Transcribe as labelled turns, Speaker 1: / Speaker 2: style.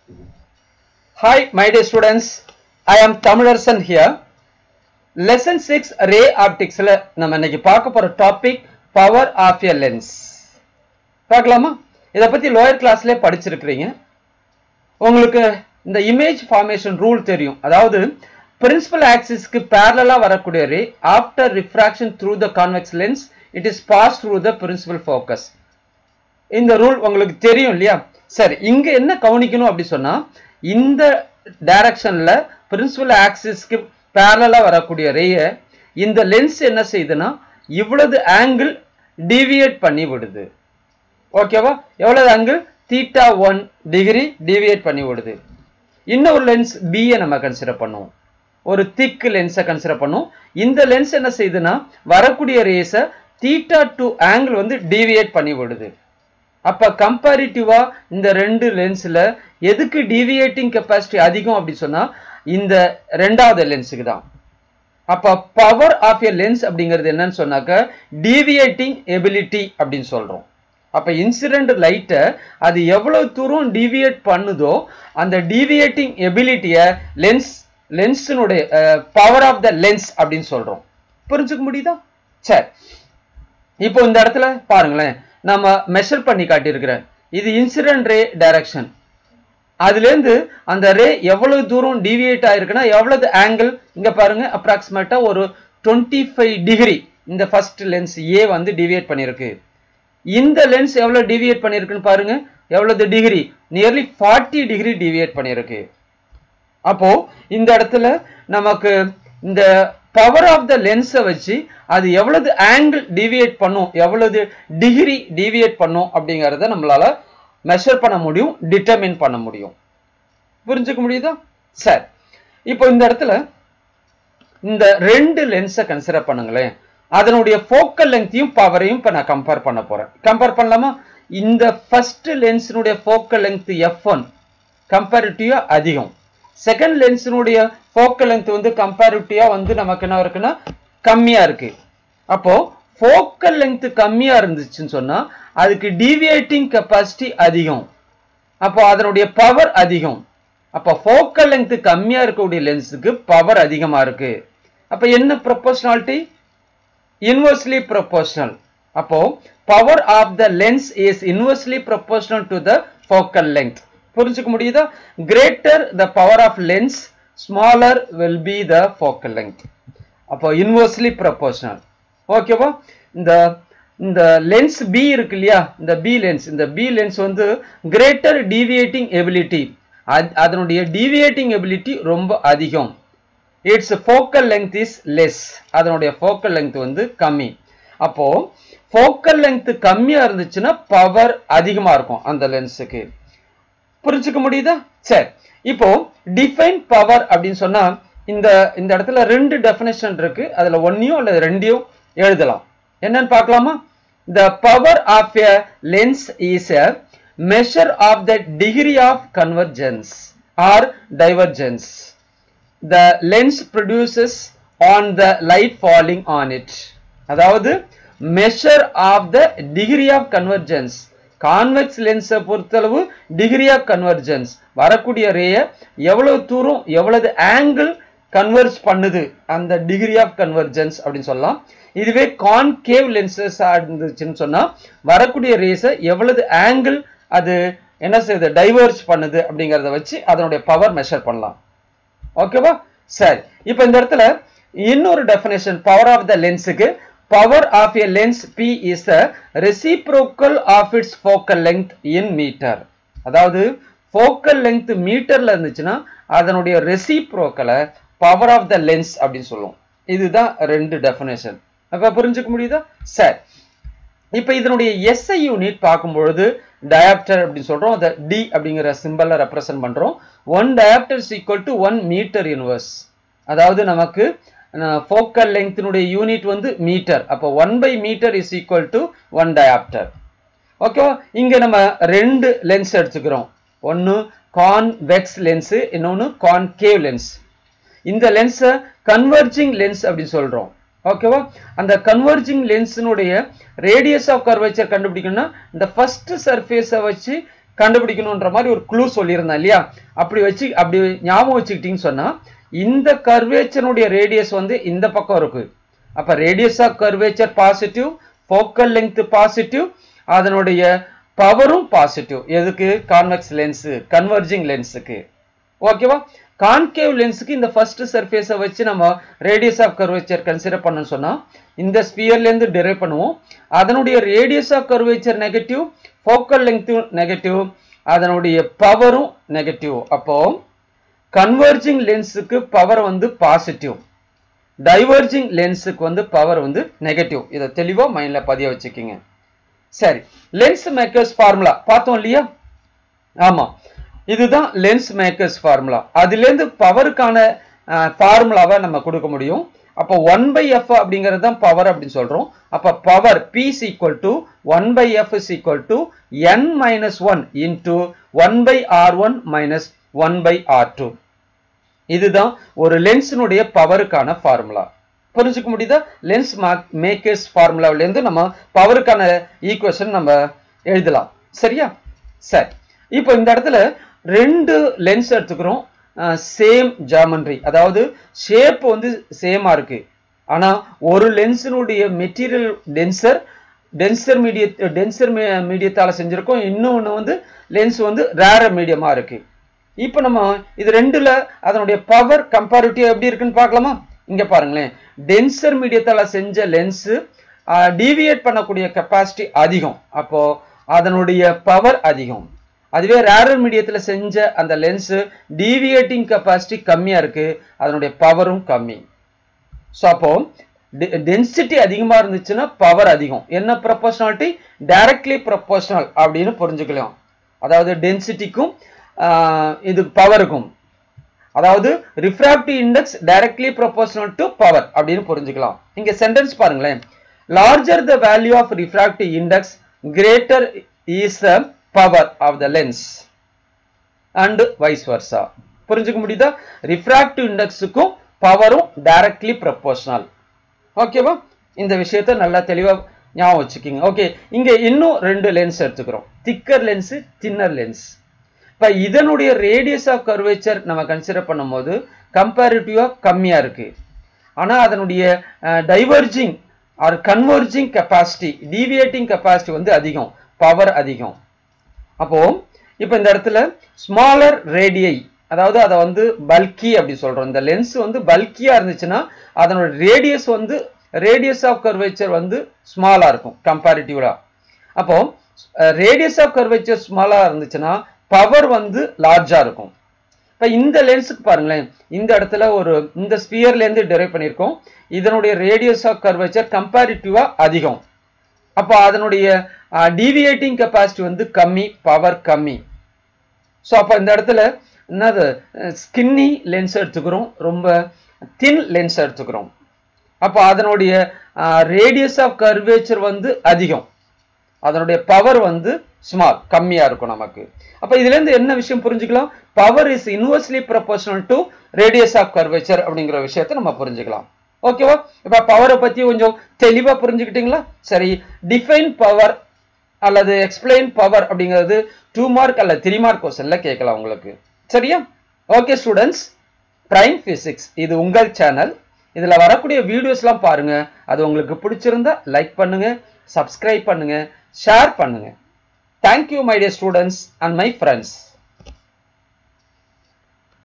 Speaker 1: Hi, my dear students. I am Tamilarsan here. Lesson 6 Ray Optics ல நம்ம இன்னைக்கு பார்க்க போற topic power of a lens பார்க்கலாமா இதை பத்தி லோயர் கிளாஸ்ல படிச்சிருக்கிறீங்க உங்களுக்கு இந்த இமேஜ் ஃபார்மேஷன் ரூல் தெரியும் அதாவது பிரின்சிபல் ஆக்சிஸ்க்கு பேரலா வரக்கூடிய ray after refraction through the convex lens it is pass through the principal focus இந்த ரூல் உங்களுக்கு தெரியும் இல்லையா சரி இங்க என்ன கவனிக்கணும் அப்படி சொன்னா இந்த டைரக்ஷன்ல பிரின்சிபல் ஆக்சிஸ்க்கு பேரலா வரக்கூடிய ரேய இந்த லென்ஸ் என்ன செய்யுதுன்னா இவ்வளவு ஆங்கிள் டிவியேட் பண்ணி விடுது ஓகேவா எவ்வளவு angle theta one degree deviate பண்ணி விடுது இன்னொரு லென்ஸ் பியை நம்ம கன்சிடர் பண்ணுவோம் ஒரு திக் லென்ஸை கன்சிடர் பண்ணும் இந்த லென்ஸ் என்ன செய்யுதுன்னா வரக்கூடிய ரேஸை தீட்டா டூ ஆங்கிள் வந்து டிவியேட் பண்ணி விடுது அப்ப கம்பேரிட்டிவா இந்த ரெண்டு லென்ஸ்ல எதுக்கு டிவியேட்டிங் கெப்பாசிட்டி அதிகம் அப்படி சொன்னா இந்த ரெண்டாவது லென்ஸுக்கு தான் அப்ப பவர் ஆஃப் எ லென்ஸ் அப்படிங்கிறது என்னன்னு சொன்னாக்க டிவியேட்டிங் எபிலிட்டி அப்படின்னு சொல்றோம் அப்ப இன்சிடென்ட் லைட்டை அது எவ்வளவு தூரம் டிவியேட் பண்ணுதோ அந்த டிவியேட்டிங் எபிலிட்டியை லென்ஸ் லென்ஸினுடைய பவர் ஆஃப் த லென்ஸ் அப்படின்னு சொல்றோம் புரிஞ்சுக்க முடியுதா சரி இப்போ இந்த இடத்துல பாருங்களேன் நம்ம மெஷர் பண்ணி காட்டியிருக்கிறேன் இது இன்சிடென்ட் ரே டைரக்ஷன் அதுலேருந்து அந்த ரே எவ்வளவு தூரம் டிவியேட் ஆயிருக்குன்னா எவ்வளவு ஆங்கிள் இங்க பாருங்க அப்ராக்சிமேட்டா ஒரு டுவெண்ட்டி ஃபைவ் டிகிரி இந்த ஃபர்ஸ்ட் லென்ஸ் ஏ வந்து டிவியேட் பண்ணியிருக்கு இந்த லென்ஸ் எவ்வளவு டிவியேட் பண்ணியிருக்குன்னு பாருங்க எவ்வளவு degree nearly forty degree deviate பண்ணியிருக்கு அப்போ இந்த இடத்துல நமக்கு இந்த பவர் ஆஃப் த லென்ஸை வச்சு அது எவ்வளவு ஆங்கிள் டிவியேட் பண்ணும் எவ்வளவு டிகிரி டிவியேட் பண்ணும் அப்படிங்கிறத நம்மளால மெஷர் பண்ண முடியும் டிட்டர்மின் பண்ண முடியும் புரிஞ்சுக்க முடியுதா சரி இப்போ இந்த இடத்துல இந்த ரெண்டு லென்ஸை கன்சிடர் பண்ணுங்களேன் அதனுடைய ஃபோக்கல் லெங்கையும் பவரையும் இப்போ நான் கம்பேர் பண்ண போறேன் கம்பேர் பண்ணலாமா இந்த ஃபர்ஸ்ட் லென்ஸினுடைய ஃபோக்கல் லெங்த் எஃப் ஒன் கம்பேரிட்டிவா அதிகம் செகண்ட் லென்ஸினுடைய ஃபோக்கல் லென்த் வந்து கம்பேரிட்டிவா வந்து நமக்கு என்ன இருக்குன்னா கம்மியா இருக்கு அப்போ ஃபோக்கல் லென்த் கம்மியா இருந்துச்சுன்னு சொன்னா அதுக்கு டீவியேட்டிங் கெப்பாசிட்டி அதிகம் அப்போ அதனுடைய பவர் அதிகம் அப்போ ஃபோக்கல் லென்த் கம்மியா இருக்கக்கூடிய லென்ஸுக்கு பவர் அதிகமா இருக்கு அப்ப என்ன ப்ரொபோஷனாலிட்டி இன்வெர்ஸ்லி ப்ரொபோஷனல் அப்போ power of the lens is inversely proportional to the focal length புரிஞ்சுக்க முடியுதா greater the power of lens smaller will be the focal length அப்போ இன்வெர்ஸ்லி ப்ரொபோஷனல் ஓகேவா இந்த இந்த லென்ஸ் பி இருக்கு இல்லையா இந்த பி லென்ஸ் இந்த பி லென்ஸ் வந்து கிரேட்டர் டீவியேட்டிங் எபிலிட்டி அதனுடைய டீவியேட்டிங் எபிலிட்டி ரொம்ப அதிகம் it's focal length is less அதனுடைய ஃபோக்கல் லெங்த் வந்து கம்மி அப்போ ஃபோக்கல் லெங்த் கம்மியா இருந்துச்சுன்னா பவர் அதிகமா இருக்கும் அந்த லென்ஸுக்கு புரிஞ்சுக்க முடியுதா சரி இப்போ டிஃபைன் பவர் அப்படின்னு சொன்னா இந்த இந்த இடத்துல ரெண்டு டெஃபினேஷன் இருக்கு அதுல ஒன்னையும் அல்லது ரெண்டையும் எழுதலாம் என்னன்னு பார்க்கலாமா the power of a lens is a measure of the degree of convergence or divergence the lens produces on the light falling on it அதாவது measure of the degree of convergence convex லென்ஸை பொறுத்தளவு degree of convergence வரக்கூடிய ரேய எவ்வளவு தூரம் எவ்வளவு angle converge பண்ணுது அந்த degree of convergence அப்படின்னு சொல்லலாம் இதுவே கான்கேவ் லென்சஸ் இருந்துச்சுன்னு சொன்னா வரக்கூடிய ரேஸை எவ்வளவு ஆங்கிள் அது என்ன செய்யுது டைவர்ஜ் பண்ணுது அப்படிங்கிறத வச்சு அதனுடைய பவர் மெஷர் பண்ணலாம் ஓகேவா சரி இப்போ இந்த இடத்துல இன்னொரு டெஃபினேஷன் பவர் ஆஃப் த லென்ஸுக்கு power of a lens P is the reciprocal of its focal length in metre அதாவது ஃபோக்கல் லெங்த் மீட்டர்ல இருந்துச்சுன்னா அதனுடைய ரெசிப்ரோக்கலை பவர் ஆஃப் த லென்ஸ் அப்படின்னு சொல்லுவோம் இதுதான் ரெண்டு டெஃபினேஷன் அப்ப புரிஞ்சுக்க முடியுதா சரி இப்ப இதனுடைய எஸ்ஐ யூனிட் பார்க்கும் பொழுது டயாப்டர் அப்படின்னு சொல்றோம் அதை டி அப்படிங்கிற சிம்பலை ரெப்ரசென்ட் பண்றோம் one dioptre is equal to one metre universe அதாவது நமக்கு ஃபோக்கல் லெங்க்த்தினுடைய யூனிட் வந்து மீட்டர் அப்போ one by metre is equal to one dioptre ஓகேவா இங்க நம்ம ரெண்டு லென்ஸ் எடுத்துக்கிறோம் ஒன்னு கான்வெக்ஸ் லென்ஸ் இன்னொன்னு கான்கேவ் லென்ஸ் இந்த லென்ஸை கன்வர்ஜிங் லென்ஸ் அப்படின்னு சொல்றோம் ஓகேவா அந்த கன்வர்ஜிங் லென்ஸினுடைய ரேடியஸ் ஆஃப் கர்வேச்சர் கண்டுபிடிக்கணும்னா இந்த ஃபர்ஸ்ட் சர்ஃபேஸை வச்சு கண்டுபிடிக்கணுன்ற மாதிரி ஒரு க்ளூ சொல்லியிருந்தேன் இல்லையா அப்படி வச்சு அப்படி ஞாபகம் வச்சுக்கிட்டீங்கன்னு சொன்னா இந்த கர்வேச்சனுடைய ரேடியஸ் வந்து இந்த பக்கம் இருக்கு அப்ப radius of curvature positive focal length positive அதனுடைய பவரும் பாசிட்டிவ் எதுக்கு கான்வெக்ஸ் லென்ஸ் கன்வர்ஜிங் லென்ஸுக்கு ஓகேவா கான்கேவ் லென்ஸுக்கு இந்த ஃபர்ஸ்ட் சர்ஃபேஸை வச்சு நம்ம ரேடியஸ் ஆஃப் கர்வேச்சர் கன்சிடர் பண்ணணும்னு சொன்னா இந்த ஸ்பியர்லேருந்து டிரைவ் பண்ணுவோம் அதனுடைய radius of curvature negative focal length negative அதனுடைய பவரும் நெகட்டிவ் அப்போ கன்வர்ஜிங் லென்ஸுக்கு பவர் வந்து பாசிட்டிவ் டைவர்ஜிங் லென்ஸுக்கு வந்து பவர் வந்து நெகட்டிவ் இதை தெளிவா மைண்ட்ல பதிய வச்சுக்கிங்க சரி லென்ஸ் மேக்கர்ஸ் ஃபார்முலா பார்த்தோம் இல்லையா ஆமா இதுதான் லென்ஸ் மேக்கர்ஸ் ஃபார்முலா அதுலேருந்து பவருக்கான ஃபார்முலாவை நம்ம கொடுக்க முடியும் அப்போ ஒன் பை எஃப் அப்படிங்கிறது தான் பவர் அப்படின்னு சொல்றோம் அப்போ power P is equal to one by F is equal to N minus one into one by R one minus one by R two இதுதான் ஒரு லென்ஸினுடைய பவருக்கான ஃபார்முலா புரிஞ்சுக்க முடியுதா லென்ஸ் மேக்கர்ஸ் ஃபார்முலாவிலேருந்து நம்ம பவருக்கான ஈக்குவேஷன் நம்ம எழுதலாம் சரியா சரி இப்போ இந்த இடத்துல ரெண்டு லென்ஸ் எடுத்துக்கிறோம் சேம் ஜாமண்ட்ரி அதாவது ஷேப் வந்து சேமா இருக்கு ஆனா ஒரு லென்ஸினுடைய மெட்டீரியல் டென்சர் டென்சர் மீடிய டென்சர் மீடியத்தால செஞ்சிருக்கோம் இன்னொன்று வந்து லென்ஸ் வந்து ரேர மீடியமா இருக்கு இப்போ நம்ம இது ரெண்டுல அதனுடைய பவர் கம்பேரிட்டிவ் எப்படி இருக்குன்னு பார்க்கலாமா இங்க பாருங்களேன் டென்சர் மீடியத்தால செஞ்ச லென்ஸ் டீவியேட் பண்ணக்கூடிய கெப்பாசிட்டி அதிகம் அப்போ அதனுடைய பவர் அதிகம் அதுவே ரேரர் மீடியத்துல செஞ்ச அந்த லென்ஸ் டீவியேட்டிங் கெப்பாசிட்டி கம்மியா இருக்கு அதனுடைய பவரும் கம்மி ஸோ அப்போ டென்சிட்டி அதிகமா இருந்துச்சுன்னா பவர் அதிகம் என்ன ப்ரொபோஷனாலிட்டி டைரக்ட்லி ப்ரொபோஷனல் அப்படின்னு புரிஞ்சுக்கலாம் அதாவது டென்சிட்டிக்கும் இது பவருக்கும் அதாவது refractive index directly proportional to power அப்படின்னு புரிஞ்சுக்கலாம் இங்க சென்டென்ஸ் பாருங்களேன் larger the value of refractive index greater is the power of the lens and vice versa புரிஞ்சுக்க முடியுதா ரிஃப்ராக்டிவ் இண்டெக்ஸுக்கும் பவரும் டைரக்ட்லி ப்ரொபோஷனல் ஓகேவா இந்த விஷயத்த நல்லா தெளிவா ஞாபகம் வச்சுக்கிங்க ஓகே இங்க இன்னும் ரெண்டு லென்ஸ் எடுத்துக்கிறோம் திக்கர் லென்ஸ் தின்னர் லென்ஸ் இப்ப இதனுடைய ரேடியஸ் ஆஃப் கர்வேச்சர் நம்ம கன்சிடர் பண்ணும்போது கம்பேரிட்டிவா கம்மியா இருக்கு ஆனா அதனுடைய diverging or converging capacity deviating capacity வந்து அதிகம் பவர் அதிகம் அப்போ இப்போ இந்த இடத்துல ஸ்மாலர் ரேடியை அதாவது அதை வந்து பல்கி அப்படி சொல்றோம் இந்த லென்ஸ் வந்து பல்கியா இருந்துச்சுன்னா அதனோட ரேடியஸ் வந்து ரேடியஸ் ஆஃப் கர்வேச்சர் வந்து ஸ்மாலா இருக்கும் கம்பேரிட்டிவ்லா அப்போ ரேடியஸ் ஆஃப் கர்வேச்சர் ஸ்மாலா இருந்துச்சுன்னா பவர் வந்து லார்ஜா இருக்கும் இப்போ இந்த லென்ஸுக்கு பாருங்களேன் இந்த இடத்துல ஒரு இந்த ஸ்பியர்ல இருந்து டெரைவ் பண்ணியிருக்கோம் இதனுடைய ரேடியஸ் ஆஃப் கர்வேச்சர் கம்பேரிட்டிவா அதிகம் அப்போ அதனுடைய டீவியேட்டிங் கெப்பாசிட்டி வந்து கம்மி பவர் கம்மி ஸோ அப்போ இந்த இடத்துல என்னது ஸ்கின்னி லென்ஸ் எடுத்துக்கிறோம் ரொம்ப தின் லென்ஸ் எடுத்துக்கிறோம் அப்போ அதனுடைய ரேடியஸ் ஆஃப் கர்வேச்சர் வந்து அதிகம் அதனுடைய பவர் வந்து ஸ்மால் கம்மியா இருக்கும் நமக்கு அப்ப இதுல இருந்து என்ன விஷயம் புரிஞ்சுக்கலாம் power is inversely proportional to radius of curvature அப்படிங்கிற விஷயத்தை நம்ம புரிஞ்சுக்கலாம் ஓகேவா இப்ப பவரை பத்தி கொஞ்சம் தெளிவா புரிஞ்சுக்கிட்டீங்களா சரி டிஃபைன் பவர் அல்லது எக்ஸ்பிளைன் பவர் அப்படிங்கிறது டூ மார்க் அல்ல த்ரீ மார்க் கொஸ்டின்ல கேட்கலாம் உங்களுக்கு சரியா ஓகே ஸ்டூடெண்ட்ஸ் பிரைம் பிசிக்ஸ் இது உங்கள் சேனல் இதுல வரக்கூடிய வீடியோஸ்லாம் பாருங்க அது உங்களுக்கு பிடிச்சிருந்தா லைக் பண்ணுங்க சப்ஸ்கிரைப் பண்ணுங்க ஷேர் பண்ணுங்க thank you my dear students and my friends